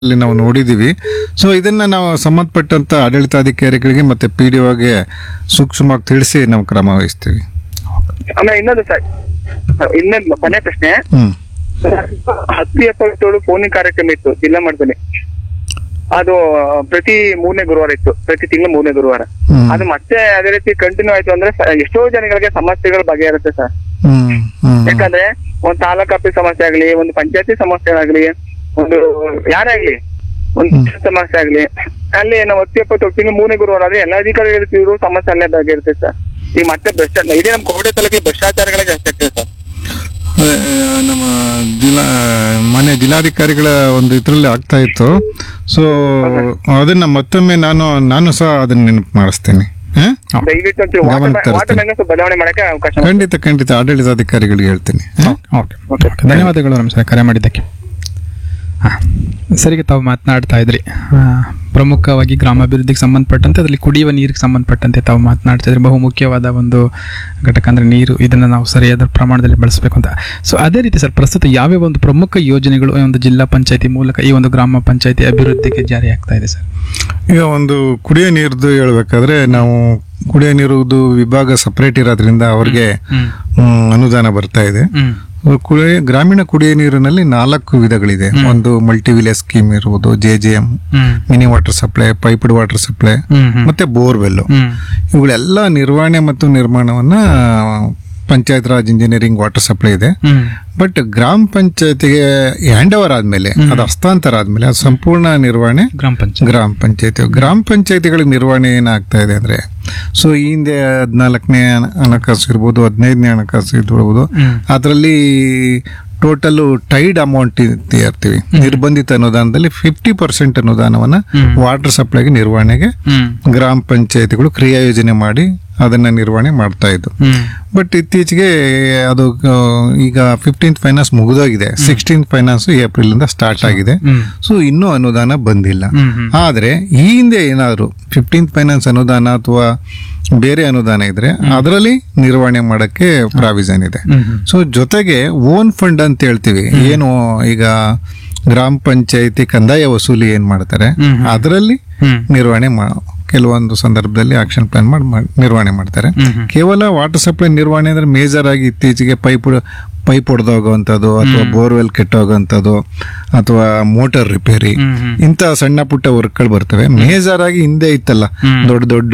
ಅಲ್ಲಿ ನಾವು ನೋಡಿದೀವಿ ಸೊ ಇದನ್ನ ನಾವು ಸಂಬಂಧಪಟ್ಟಂತ ಆಡಳಿತಾಧಿಕಾರಿಗಳಿಗೆ ಮತ್ತೆ ಪಿ ಡಿ ಒಗೆ ಸೂಕ್ಷ್ಮವಾಗಿ ತಿಳಿಸಿ ನಾವು ಕ್ರಮ ವಹಿಸ್ತೀವಿ ಆಮೇಲೆ ಇನ್ನೊಂದು ಸರ್ ಇನ್ನೊಂದು ಕೊನೆ ಪ್ರಶ್ನೆ ಹ್ಮ್ ಹತ್ತು ಎಪ್ಪತ್ತೇಳು ಫೋನಿಂಗ್ ಕಾರ್ಯಕ್ರಮ ಇತ್ತು ಜಿಲ್ಲಾ ಮಟ್ಟದಲ್ಲಿ ಅದು ಪ್ರತಿ ಮೂರನೇ ಗುರುವಾರ ಇತ್ತು ಪ್ರತಿ ತಿಂಗಳು ಮೂರನೇ ಗುರುವಾರ ಹ್ಮ್. ಅದು ಮತ್ತೆ ಅದೇ ರೀತಿ ಕಂಟಿನ್ಯೂ ಆಯ್ತು ಅಂದ್ರೆ ಸ- ಎಷ್ಟೋ ಜನಗಳಿಗೆ ಸಮಸ್ಯೆಗಳು ಬಗೆಹರುತ್ತೆ ಸರ್ ಹ್ಮ್ ಹ್ಮ್ ಯಾಕಂದ್ರೆ ಒಂದು ತಾಲೂಕ್ ಆಫೀಸ್ ಸಮಸ್ಯೆ ಆಗ್ಲಿ ಒಂದು ಪಂಚಾಯತಿ ಸಮಸ್ಯೆ ಆಗ್ಲಿ ಒಂದು ಯಾರೇ ಆಗ್ಲಿ ಒಂದು ಸಮಸ್ಯೆ ಆಗ್ಲಿ ಅಲ್ಲಿ ನಾವು ಹತ್ತು ಎಪ್ಪತ್ತು ತಿಂಗಳು ಮೂರನೇ ಗುರುವಾರ ಆದ್ರೆ ಎಲ್ಲ ಅಧಿಕಾರಿಗಳು ಸಮಸ್ಯೆ ಅಲ್ಲೇ ಬಗೆಹರುತ್ತೆ ಸರ್ ಈಗ ಮತ್ತೆ ಭ್ರಷ್ಟಾಚಾರ ಇದೇ ನಮ್ಮ ಕೋಟೆ ತಾಲೂಕಿಗೆ ಭ್ರಷ್ಟಾಚಾರಗಳೇ ಜಾಸ್ತಿ ಆಗ್ತದೆ ಸರ್ ಅದೇ, ನಮ್ಮ ಜಿಲ್ಲಾ ಮನೆ ಜಿಲ್ಲಾಧಿಕಾರಿಗಳ ಒಂದು ಇದರಲ್ಲಿ ಆಗ್ತಾ ಇತ್ತು ಸೊ ಅದನ್ನ ಮತ್ತೊಮ್ಮೆ ನಾನು ನಾನು ಸಹ ಅದನ್ನ ನೆನಪು ಮಾಡಿಸ್ತೇನೆ ಹ? ದಯವಿಟ್ಟು ಒಂಚೂರು ಗಮನ ವಾಟರ್ ತರಿಸ್ತೀನಿ. ವಾಟರ್ ಮ್ಯಾನ್ ಸ್ವಲ್ಪ ಬದಲಾವಣೆ ಮಾಡಕ್ಕೆ ಅವಕಾಶ ಮಾಡಿ. ಖಂಡಿತ ಖಂಡಿತ ಆಡಳಿತಾಧಿಕಾರಿಗಳಿಗೆ ಹೇಳ್ತೀನಿ ಹ? ಓಕೆ ಓಕೆ ಧನ್ಯವಾದಗಳು ನಮಸ್ಕಾರ ಕರೆ ಮಾಡಿದ್ದಕ್ಕೆ ಹಾಂ ಸರಿಗೆ ತಾವು ಮಾತನಾಡ್ತಾ ಇದ್ರಿ ಆ, ಪ್ರಮುಖವಾಗಿ ಗ್ರಾಮಾಭಿವೃದ್ಧಿಗೆ ಸಂಬಂಧಪಟ್ಟಂತೆ ಅದರಲ್ಲಿ ಕುಡಿಯುವ ನೀರಿಗೆ ಸಂಬಂಧಪಟ್ಟಂತೆ ತಾವು ಮಾತನಾಡ್ತಾ ಇದ್ರಿ ಬಹು ಮುಖ್ಯವಾದ ಒಂದು ಘಟಕ ಅಂದರೆ ನೀರು ಇದನ್ನು ನಾವು ಸರಿಯಾದ ಪ್ರಮಾಣದಲ್ಲಿ ಬಳಸಬೇಕು ಅಂತ ಸೊ ಅದೇ ರೀತಿ ಸರ್ ಪ್ರಸ್ತುತ ಯಾವ್ಯಾವ ಒಂದು ಪ್ರಮುಖ ಯೋಜನೆಗಳು ಈ ಒಂದು ಜಿಲ್ಲಾ ಪಂಚಾಯತಿ ಮೂಲಕ ಈ ಒಂದು ಗ್ರಾಮ ಪಂಚಾಯತಿ ಅಭಿವೃದ್ಧಿಗೆ ಜಾರಿ ಆಗ್ತಾ ಇದೆ ಸರ್ ಈಗ ಒಂದು ಕುಡಿಯೋ ನೀರ್ದು ಹೇಳ್ಬೇಕಾದ್ರೆ ನಾವು ಕುಡಿಯೋ ನೀರುದು ವಿಭಾಗ ಸಪರೇಟ್ ಇರೋದ್ರಿಂದ ಅವ್ರಿಗೆ ಹ್ಮ್. ಹ್ಮ್, ಅನುದಾನ ಬರ್ತಾ ಇದೆ ಹ್ಮ್ ಕುಡಿಯ ಗ್ರಾಮೀಣ ಕುಡಿಯೋ ನೀರಿನಲ್ಲಿ ನಾಲ್ಕು ವಿಧಗಳಿದೆ ಒಂದು ಮಲ್ಟಿ ವಿಲೇಜ್ ಸ್ಕೀಮ್ ಇರುವುದು J J M hmm mini water supply piped water supply hmm hmm ಮತ್ತೆ ಬೋರ್ವೆಲ್ ಹ್ಮ್ ಇವುಗಳೆಲ್ಲ ನಿರ್ವಹಣೆ ಮತ್ತು ನಿರ್ಮಾಣವನ್ನ panchayat raj engineering water supply ಇದೆ ಹ್ಮ್ ಬಟ್ ಗ್ರಾಮ ಪಂಚಾಯತಿಗೆ ಹ್ಯಾಂಡ್ ಓವರ್ ಆದ್ಮೇಲೆ ಅದು ಹಸ್ತಾಂತರ ಆದ್ಮೇಲೆ ಅದು ಸಂಪೂರ್ಣ ನಿರ್ವಹಣೆ ಗ್ರಾಮ ಪಂಚಾಯತ್ ಗ್ರಾಮ ಪಂಚಾಯತಿ ಗ್ರಾಮ ಪಂಚಾಯತಿಗಳ ನಿರ್ವಹಣೆ ಏನಾಗ್ತಾ ಇದೆ ಅಂದ್ರೆ ಸೊ ಈ ಹಿಂದೆ ಹದಿನಾಲ್ಕನೇ ಹಣಕಾಸು ಇರ್ಬೋದು ಹದಿನೈದನೇ ಹಣಕಾಸು ಇರ್ಬೋದು ಹ್ಮ್. ಅದರಲ್ಲಿ ಟೋಟಲ್ ಟೈಡ್ ಅಮೌಂಟ್ ಇರ್ತೀವಿ ನಿರ್ಬಂಧಿತ ಅನುದಾನದಲ್ಲಿ ಫಿಫ್ಟಿ ಪರ್ಸೆಂಟ್ ಅನುದಾನವನ್ನ ವಾಟರ್ ಸಪ್ಲೈಗೆ ನಿರ್ವಹಣೆಗೆ ಹ್ಮ್ ಗ್ರಾಮ ಪಂಚಾಯತಿಗಳು ಕ್ರಿಯಾ ಯೋಜನೆ ಮಾಡಿ ಅದನ್ನ ನಿರ್ವಹಣೆ ಮಾಡ್ತಾ ಇದ್ದು ಹ್ಮ್ ಬಟ್ ಇತ್ತೀಚೆಗೆ ಅದು ಆ, ಈಗ ಫಿಫ್ಟೀನ್ತ್ ಫೈನಾನ್ಸ್ ಮುಗಿದೋಗಿದೆ ಸಿಕ್ಸ್ಟೀನ್ತ್ ಫೈನಾನ್ಸ್ ಏಪ್ರಿಲ್ ಇಂದ ಸ್ಟಾರ್ಟ್ ಆಗಿದೆ ಹ್ಮ್ ಸೊ ಇನ್ನೂ ಅನುದಾನ ಬಂದಿಲ್ಲ ಹ್ಮ್ ಹ್ಮ್ ಆದ್ರೆ ಈ ಹಿಂದೆ ಏನಾದ್ರು ಫಿಫ್ಟೀನ್ತ್ ಫೈನಾನ್ಸ್ ಅನುದಾನ ಅಥವಾ ಬೇರೆ ಅನುದಾನ ಇದ್ರೆ ಅದರಲ್ಲಿ ನಿರ್ವಹಣೆ ಮಾಡಕ್ಕೆ ಪ್ರಾವಿಷನ್ ಇದೆ ಹ್ಮ್ ಹ್ಮ್ ಸೊ ಜೊತೆಗೆ ಓನ್ ಫಂಡ್ ಅಂತ ಹೇಳ್ತೀವಿ ಏನು ಈಗ ಗ್ರಾಮ ಪಂಚಾಯತಿ ಕಂದಾಯ ವಸೂಲಿ ಏನ್ ಮಾಡ್ತಾರೆ ಹ್ಮ್ ಹ್ಮ್. ಅದರಲ್ಲಿ ಹ್ಮ್ ನಿರ್ವಹಣೆ ಮಾ- ಕೆಲವೊಂದು ಸಂದರ್ಭದಲ್ಲಿ ಆಕ್ಷನ್ ಪ್ಲಾನ್ ಮಾಡಿ ಮಾಡ್- ನಿರ್ವಹಣೆ ಮಾಡ್ತಾರೆ ಹ್ಮ್ ಹ್ಮ್. ಕೇವಲ ವಾಟರ್ ಸಪ್ಲೈ ನಿರ್ವಹಣೆ ಅಂದ್ರೆ ಮೇಜರ್ ಆಗಿ ಇತ್ತೀಚೆಗೆ ಪೈಪ್ ಪೈಪ್ ಹೊಡೆದೋಗುವಂಥದ್ದು ಅಥವಾ ಬೋರ್ವೆಲ್ ಕೆಟ್ಟೋಗುವಂಥದ್ದು ಅಥವಾ ಮೋಟಾರ್ ರಿಪೇರಿ ಹ್ಮ್ ಹ್ಮ್ ಇಂಥ ಸಣ್ಣ ಪುಟ್ಟ ವರ್ಕ್ಗಳು ಬರ್ತವೆ ಮೇಜರ್ ಆಗಿ ಹಿಂದೆ ಇತ್ತಲ್ಲ ಹ್ಮ್. ದೊಡ್ಡ ದೊಡ್ಡ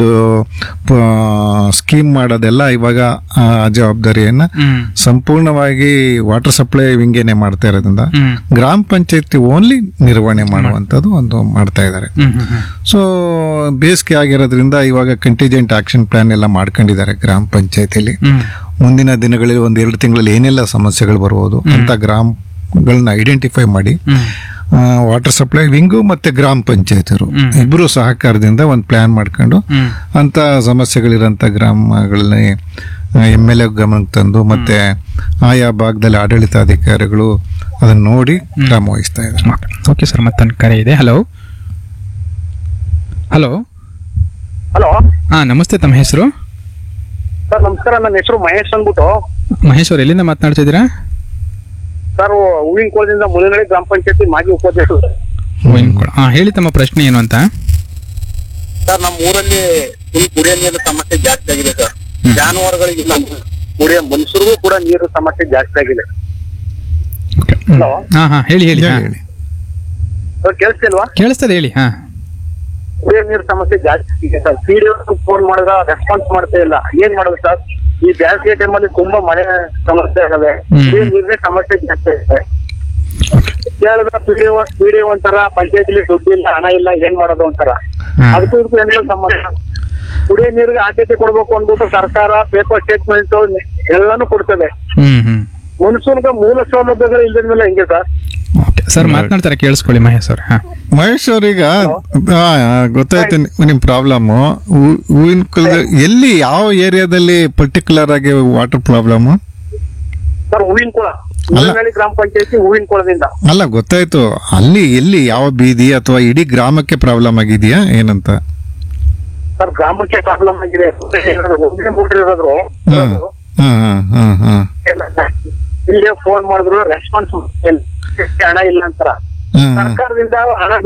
ಸ್ಕೀಮ್ ಮಾಡೋದೆಲ್ಲ ಇವಾಗ ಆ ಜವಾಬ್ದಾರಿಯನ್ನ ಹ್ಮ್ ಸಂಪೂರ್ಣವಾಗಿ ವಾಟರ್ ಸಪ್ಲೈ ವಿಂಗೇನೆ ಮಾಡ್ತಾ ಇರೋದ್ರಿಂದ ಹ್ಮ್ ಗ್ರಾಮ ಪಂಚಾಯತಿ ಓನ್ಲಿ ನಿರ್ವಹಣೆ ಮಾಡುವಂಥದ್ದು ಒಂದು ಮಾಡ್ತಾ ಇದ್ದಾರೆ ಹ್ಮ್ ಹ್ಮ್ ಹ್ಮ್ ಸೊ ಬೇಸಿಗೆ ಆಗಿರೋದ್ರಿಂದ ಇವಾಗ ಕಂಟಿಜೆಂಟ್ ಆಕ್ಷನ್ ಪ್ಲಾನ್ ಎಲ್ಲ ಮಾಡ್ಕೊಂಡಿದ್ದಾರೆ ಗ್ರಾಮ ಪಂಚಾಯತಿಲಿ ಹ್ಮ್ ಮುಂದಿನ ದಿನಗಳಲ್ಲಿ ಒಂದ್ ಎರಡು ತಿಂಗಳಲ್ಲಿ ಏನೆಲ್ಲ ಸಮಸ್ಯೆಗಳು ಬರ್ಬೋದು ಅಂತ ಗ್ರಾಮಗಳನ್ನ ಐಡೆಂಟಿಫೈ ಮಾಡಿ ಹ್ಮ್ ವಾಟರ್ ಸಪ್ಲೈ ವಿಂಗು ಮತ್ತೆ ಗ್ರಾಮ ಪಂಚಾಯತಿರು ಇಬ್ಬರು ಸಹಕಾರದಿಂದ ಒಂದು ಪ್ಲಾನ್ ಮಾಡ್ಕೊಂಡು ಹ್ಮ್ ಅಂತ ಸಮಸ್ಯೆಗಳಿರೋಂಥ ಗ್ರಾಮಗಳಲ್ಲಿ ಎಮ್ ಎಲ್ ಎ ಗಮನಕ್ಕೆ ತಂದು ಮತ್ತೆ ಆಯಾ ಭಾಗದಲ್ಲಿ ಆಡಳಿತಾಧಿಕಾರಿಗಳು ಅದನ್ನ ನೋಡಿ ಕ್ರಮ ವಹಿಸ್ತಾ ಇದ್ದಾರೆ ಓಕೆ ಸರ್ ಮತ್ತೊಂದು ಕರೆ ಇದೆ ಹಲೋ ಹಲೋ ಹಲೋ ಹಾಂ ನಮಸ್ತೆ ತಮ್ಮ ಹೆಸರು ಸರ್ ನಮಸ್ಕಾರ ನನ್ನ ಹೆಸರು ಮಹೇಶ್ ಅಂದ್ಬಿಟ್ಟು ಮಹೇಶ್ ಅವ್ರು ಎಲ್ಲಿಂದ ಮಾತನಾಡ್ತಿದ್ದೀರಾ ಸರ್ ಹೂವಿನ ಕೋಲದಿಂದ ಮುನಿನಳ್ಳಿ ಗ್ರಾಮ ಪಂಚಾಯತಿ ಮಾಜಿ ಉಪಾಧ್ಯಕ್ಷರು ಹಾಂ ಹೇಳಿ ತಮ್ಮ ಪ್ರಶ್ನೆ ಏನು ಅಂತ ಸರ್ ನಮ್ಮ ಊರಲ್ಲಿ ಫುಲ್ ಕುಡಿಯೋ ನೀರಿನ ಸಮಸ್ಯೆ ಜಾಸ್ತಿ ಆಗಿದೆ ಸರ್ ಜಾನುವಾರುಗಳಿಗಿಲ್ಲ ಕುಡಿಯೋ ಮನುಷ್ಯರಿಗೂ ಕೂಡ ನೀರು ಸಮಸ್ಯೆ ಜಾಸ್ತಿ ಆಗಿದೆ ಹಲೋ ಹಾಂ ಹಾಂ ಹೇಳಿ ಹೇಳಿ ಹೇಳಿ, ಹಾಂ ಹೇಳಿ ಸರ್ ಕೇಳಿಸ್ತಿಲ್ವಾ ಕೇಳಿಸ್ತದೆ ಹೇಳಿ ಹಾಂ ಕುಡಿಯೋ ನೀರು ಸಮಸ್ಯೆ ಜಾಸ್ತಿ ಇದೆ ಸರ್ ಪಿ ಡಿ ಫೋನ್ ಮಾಡಿದ್ರೆ ರೆಸ್ಪಾನ್ಸ್ ಮಾಡ್ತಾ ಇಲ್ಲ ಏನ್ ಮಾಡೋದು ಸರ್ ಈ ಬೇಸಿಗೆ ಟೈಮಲ್ಲಿ ತುಂಬಾ ಮಳೆ ಸಮಸ್ಯೆ ಆಗವೆ ಹ್ಮ್. ಕುಡಿಯೋ ನೀರಿನ ಸಮಸ್ಯೆ ಜಾಸ್ತಿ ಇದೆ ಕೇಳಿದ್ರೆ ಪಿ ಡಿ ಪಿ ಡಿ ಒಂಥರ ಪಂಚಾಯತಿಲಿ ದುಡ್ಡು ಇಲ್ಲ ಹಣ ಇಲ್ಲ ಏನ್ ಮಾಡೋದು ಒಂಥರ ಹಾಂ ಅದಕ್ಕೂ ಇದಕ್ಕೂ ಏನಿಲ್ಲ ಸಂಬಂಧ ಕುಡಿಯೋ ನೀರಿಗೆ ಆದ್ಯತೆ ಕೊಡ್ಬೇಕು ಅಂದ್ಬಿಟ್ಟು ಸರ್ಕಾರ ಪೇಪರ್ ಸ್ಟೇಟ್ಮೆಂಟ್ ಎಲ್ಲಾನು ಕೊಡ್ತದೆ ಹ್ಞೂ ಹ್ಞೂ ಮನುಷ್ಯನಿಗೆ ಮೂಲ ಸೌಲಭ್ಯಗಳು ಇಲ್ಲದ ಮೇಲೆ ಹೆಂಗೆ ಸರ್ ಓಕೆ ಸರ್ ಮಾತನಾಡ್ತಾರೆ ಕೇಳಿಸ್ಕೊಳ್ಳಿ ಮಹೇಶ್ ಅವ್ರು ಹಾಂ ಮಹೇಶ್ ಅವ್ರೀಗ ಆ, ಗೊತ್ತಾಯ್ತು ನಿ- ನಿಮ್ ಪ್ರಾಬ್ಲಮ್ ಹೂವಿನ ಕುಲದ ಎಲ್ಲಿ ಯಾವ ಏರಿಯಾದಲ್ಲಿ ಪರ್ಟಿಕ್ಯುಲರ್ ಆಗಿ ವಾಟರ್ ಪ್ರಾಬ್ಲಮ್ ಸರ್ ಹೂವಿನ ಕುಳ ಮುನಿನಳ್ಳಿ ಗ್ರಾಮ ಪಂಚಾಯತಿ ಹೂವಿನ ಕುಳದಿಂದ ಅಲ್ಲ ಗೊತ್ತಾಯ್ತು ಅಲ್ಲಿ ಎಲ್ಲಿ ಯಾವ ಬೀದಿ ಅಥವಾ ಇಡೀ ಗ್ರಾಮಕ್ಕೆ ಪ್ರಾಬ್ಲಮ್ ಆಗಿದೆಯಾ ಏನಂತ ಸರ್ ಗ್ರಾಮಕ್ಕೆ ಪ್ರಾಬ್ಲಮ್ ಆಗಿದೆ ಒಂದೇ ಮೋಟರ್ ಇರೋದ್ರು ಹ್ಮ್ ಹ್ಮ್ ಹ್ಮ್ ಹ್ಮ್ ಹ್ಮ್ ಇಲ್ಲೇ ಫೋನ್ ಮಾಡಿದ್ರು ರೆಸ್ಪಾನ್ಸ್ ಹಣ ಇಲ್ಲ ಅಂತಾರ ಹ್ಮ್ ಹ್ಮ್ ಸರ್ಕಾರದಿಂದ ಹಣ